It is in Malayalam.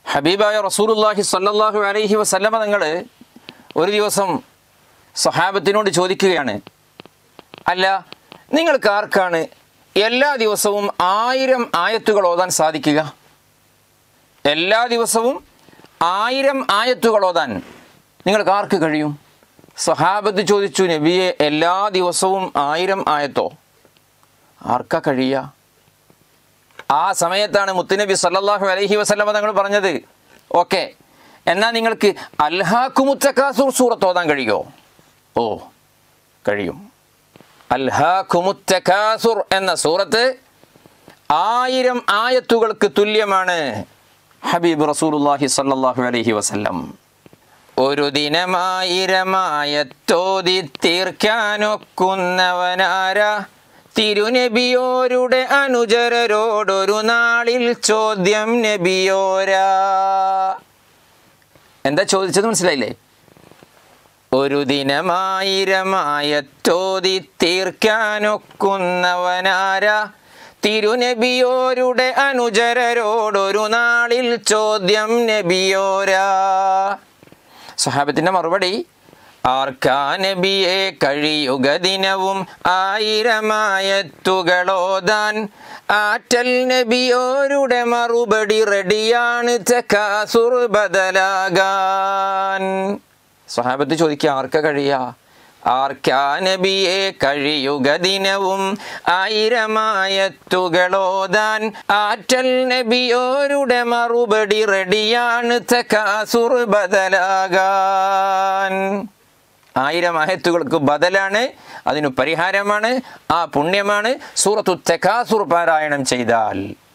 ഹബീബായ റസൂലുല്ലാഹി സല്ലല്ലാഹു അലൈഹി വസല്ലമ നിങ്ങൾ ഒരു ദിവസം സഹാബത്തിനോട് ചോദിക്കുകയാണ് അല്ല നിങ്ങൾക്ക് ആർക്കാണ് എല്ലാ ദിവസവും ആയിരം ആയത്തുകൾ ഓതാൻ സാധിക്കുക എല്ലാ ദിവസവും ആയിരം ആയത്തുകൾ ഓതാൻ നിങ്ങൾക്ക് ആർക്ക് കഴിയും സഹാബത്ത് ചോദിച്ചു നബിയെ എല്ലാ ദിവസവും ആയിരം ആയത്തോ ആർക്കാ കഴിയുക ആ സമയത്താണ് മുത്തുനബി സല്ലല്ലാഹു അലൈഹി വസല്ലമ തങ്ങൾ പറഞ്ഞത് ഓക്കെ എന്നാൽ നിങ്ങൾക്ക് അൽഹാഖുമുത്തക്കാസുർ സൂറത്ത് ഓതാൻ കഴിയോ ഓ കഴിയും അൽഹാഖുമുത്തക്കാസുർ എന്ന സൂറത്ത് ആയിരം ആയത്തുകൾക്ക് തുല്യമാണ് ഹബീബ് റസൂലുള്ളാഹി സല്ലല്ലാഹു അലൈഹി വസല്ലം ഒരു ദിനമായിരമായത്തോതി തീർക്കാനൊക്കുന്നവനാര തിരുനബിയോരുടെ അനുചരരോടൊരു നാളിൽ ചോദ്യം നബിയോരാ എന്താ ചോദിച്ചത് മനസ്സിലായില്ലേ ഒരു ദിനമായിരമായത്തോതി തീർക്കാനൊക്കുന്നവനാര തിരുനബിയോരുടെ അനുചരരോടൊരു നാളിൽ ചോദ്യം നബിയോരാ സഹാബത്തിന്റെ മറുപടി ആർക്കാ നബിയെ കഴിയുക ദിനവും ആയിരമായത്തുകളോതാൻ ആറ്റൽ നബിയോരുടെ മറുപടി റെഡിയാണ് ചക്കാസുർ ബദലാകാൻ സഹാബത്ത് ചോദിക്കുക ആർക്കാ കഴിയ ആർക്കാ നബിയെ കഴിയുക ദിനവും ആയിരമായത്തുകളോതാൻ ആറ്റൽ നബിയോരുടെ മറുപടി റെഡിയാണ് തക്കാസുർ ബദലാകാൻ ആയിരം ആയത്തുകൾക്ക് ബദലാണ് അതിനു പരിഹാരമാണ് ആ പുണ്യമാണ് സൂറത്തു തെക്കാസുർ പാരായണം ചെയ്താൽ